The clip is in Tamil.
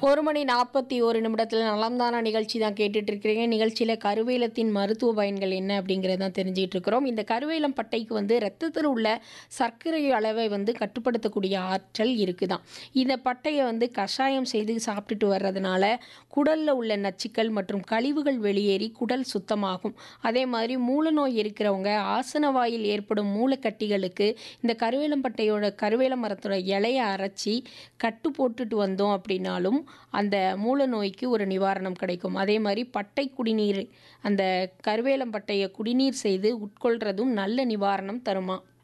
ஒரு மணி நாற்பத்தி ஒரு நிமிடத்தில் நலம்தானா நிகழ்ச்சி தான் கேட்டுட்டு இருக்கிறீங்க நிகழ்ச்சியில் கருவேலத்தின் மருத்துவ பயன்கள் என்ன அப்படிங்கிறத தான் தெரிஞ்சுட்டு இருக்கிறோம் இந்த கருவேலம் பட்டைக்கு வந்து ரத்தத்தில் உள்ள சர்க்கரை அளவை வந்து கட்டுப்படுத்தக்கூடிய ஆற்றல் இருக்குதாம் இந்த பட்டையை வந்து கஷாயம் செய்து சாப்பிட்டுட்டு வர்றதுனால குடலில் உள்ள நச்சுக்கள் மற்றும் கழிவுகள் வெளியேறி குடல் சுத்தமாகும் அதே மாதிரி மூலநோய் இருக்கிறவங்க ஆசன வாயில் ஏற்படும் மூலக்கட்டிகளுக்கு இந்த கருவேலம் பட்டையோட கருவேல மரத்தோட இலையை அரைச்சி கட்டு போட்டுட்டு வந்தோம் அப்படின்னாலும் அந்த மூல நோய்க்கு ஒரு நிவாரணம் கிடைக்கும் அதே மாதிரி பட்டை குடிநீர் அந்த கருவேலம் பட்டையை குடிநீர் செய்து உட்கொள்றதும் நல்ல நிவாரணம் தருமா